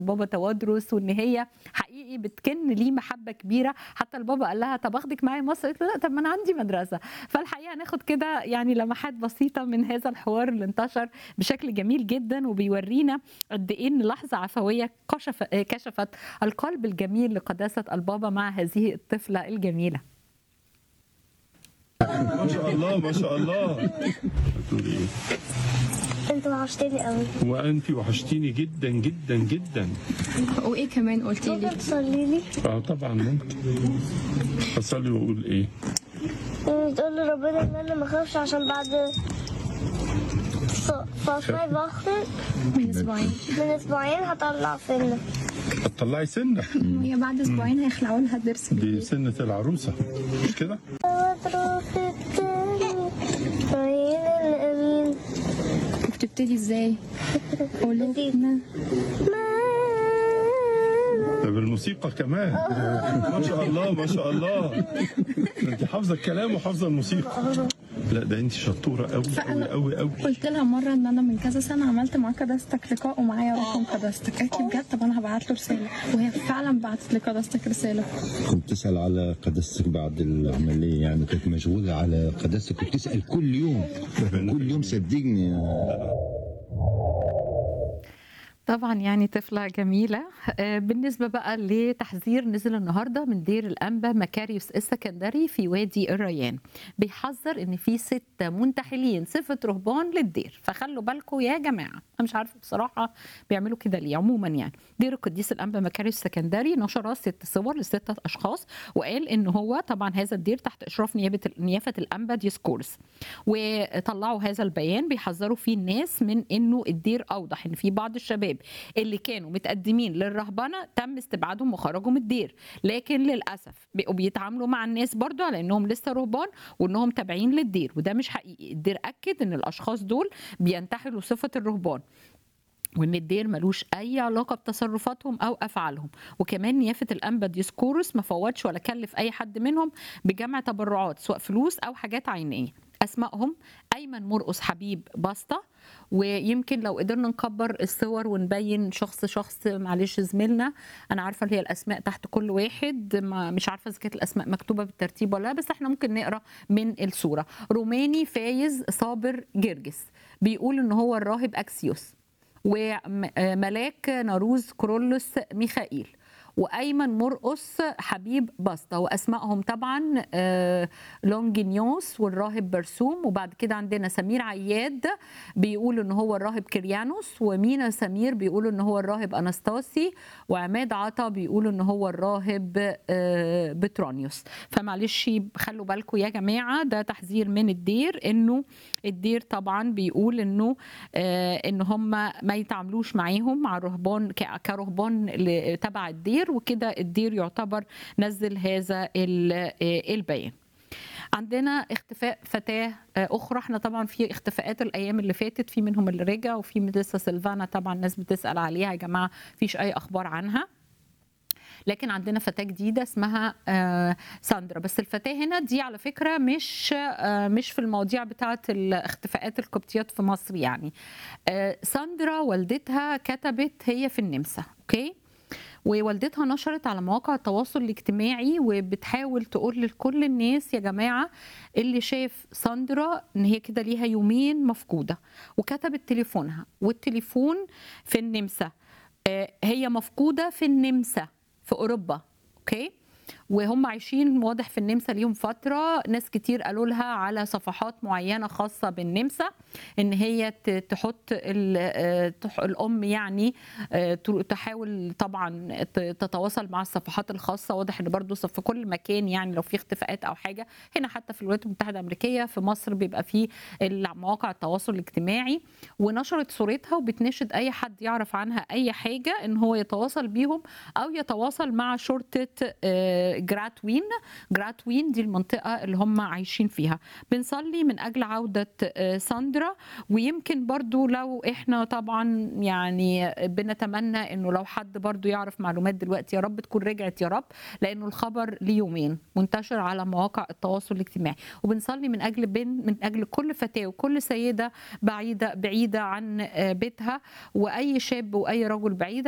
بابا توادرس وان هي حقيقي بتكن ليه محبه كبيره حتى البابا قال لها طب اخدك معايا مصر قالت له لا طب ما انا عندي مدرسه فالحقيقه ناخد كده يعني لمحات بسيطه من هذا الحوار اللي انتشر بشكل جميل جدا وبيورينا قد ايه ان لحظه عفويه كشف كشفت القلب الجميل لقداسه البابا مع هذه الطفله الجميله ما شاء الله ما شاء الله انت وحشتني قوي وانت وحشتيني جدا جدا جدا وايه كمان قلتي لي ممكن تصلي لي اه طبعا ممكن اصلي واقول ايه تقول لربنا ان انا ما اخافش عشان بعد فاصلاي باخر من اسبوعين من اسبوعين هطلع سنة هتطلعي سنه هي بعد اسبوعين هيخلعوا لها ضرس دي جديد سنه العروسه مش كده مدروس التاني عين الأمين بتبتدي ازاي قولي لنا ده بالموسيقى كمان ما شاء الله ما شاء الله ده انت حافظه الكلام وحافظه الموسيقى لا ده انت شطوره قوي قوي قوي قوي قلت لها مره ان انا من كذا سنه عملت مع قداستك لقاء ومعايا رقم قداستك قالت لي بجد طب انا هبعت له رساله وهي فعلا بعتت لقداستك رساله كنت تسأل على قداستك بعد العملية يعني كنت مشغولة على قداستك وبتسأل كل يوم كل يوم صدقني طبعا يعني طفلة جميلة آه، بالنسبة بقى لتحذير نزل النهاردة من دير الأنبا مكاريوس السكندري في وادي الريان بيحذر إن في ست منتحلين صفة رهبان للدير فخلوا بالكم يا جماعة أنا مش عارفة بصراحة بيعملوا كده ليه عموما يعني دير القديس الأنبا مكاريوس السكندري نشر ست صور لستة أشخاص وقال إن هو طبعا هذا الدير تحت إشراف نيابة نيافة الأنبا ديسكورس وطلعوا هذا البيان بيحذروا فيه الناس من إنه الدير أوضح إن في بعض الشباب اللي كانوا متقدمين للرهبنه تم استبعادهم وخرجوا من الدير لكن للاسف بقوا بيتعاملوا مع الناس برضو على انهم لسه رهبان وانهم تابعين للدير وده مش حقيقي الدير اكد ان الاشخاص دول بينتحلوا صفه الرهبان وان الدير ملوش اي علاقه بتصرفاتهم او افعالهم وكمان نيافه الانبا ديسكورس ما فوتش ولا كلف اي حد منهم بجمع تبرعات سواء فلوس او حاجات عينيه اسمائهم ايمن مرقص حبيب باسطه ويمكن لو قدرنا نكبر الصور ونبين شخص شخص معلش زميلنا انا عارفه اللي هي الاسماء تحت كل واحد ما مش عارفه اذا كانت الاسماء مكتوبه بالترتيب ولا لا بس احنا ممكن نقرا من الصوره روماني فايز صابر جرجس بيقول ان هو الراهب اكسيوس وملاك ناروز كرولوس ميخائيل وايمن مرقص حبيب بسطه واسمائهم طبعا آه، لونجينيوس والراهب برسوم وبعد كده عندنا سمير عياد بيقول ان هو الراهب كريانوس ومينا سمير بيقول ان هو الراهب انستاسي وعماد عطا بيقول ان هو الراهب آه، بترونيوس فمعلش خلوا بالكم يا جماعه ده تحذير من الدير انه الدير طبعا بيقول انه آه، ان هم ما يتعاملوش معاهم مع الرهبان ك- كرهبان ل- تبع الدير وكده الدير يعتبر نزل هذا ال- آه، البيان عندنا اختفاء فتاة آه، أخرى احنا طبعا في اختفاءات الأيام اللي فاتت في منهم اللي رجع وفي لسه سيلفانا طبعا الناس بتسأل عليها يا جماعة فيش أي أخبار عنها لكن عندنا فتاه جديده اسمها آه، ساندرا بس الفتاه هنا دي على فكره مش آه، مش في المواضيع بتاعه الاختفاءات القبطيات في مصر يعني آه، ساندرا والدتها كتبت هي في النمسا اوكي ووالدتها نشرت على مواقع التواصل الاجتماعي وبتحاول تقول لكل الناس يا جماعه اللي شاف ساندرا ان هي كده ليها يومين مفقوده وكتبت تليفونها والتليفون في النمسا آه، هي مفقوده في النمسا في اوروبا اوكي وهم عايشين واضح في النمسا ليهم فتره ناس كتير قالوا لها على صفحات معينه خاصه بالنمسا ان هي ت- تحط ال- آه، تح- الام يعني آه، ت- تحاول طبعا ت- تتواصل مع الصفحات الخاصه واضح ان برضو في كل مكان يعني لو في اختفاءات او حاجه هنا حتى في الولايات المتحده الامريكيه في مصر بيبقى في مواقع التواصل الاجتماعي ونشرت صورتها وبتناشد اي حد يعرف عنها اي حاجه ان هو يتواصل بيهم او يتواصل مع شرطه آه، جراتوين جراتوين دي المنطقه اللي هم عايشين فيها بنصلي من اجل عوده آه، ساندرا ويمكن برضو لو احنا طبعا يعني بنتمنى انه لو حد برضو يعرف معلومات دلوقتي يا رب تكون رجعت يا رب لانه الخبر ليومين منتشر على مواقع التواصل الاجتماعي وبنصلي من اجل بن من اجل كل فتاه وكل سيده بعيده بعيده عن آه، بيتها واي شاب واي رجل بعيد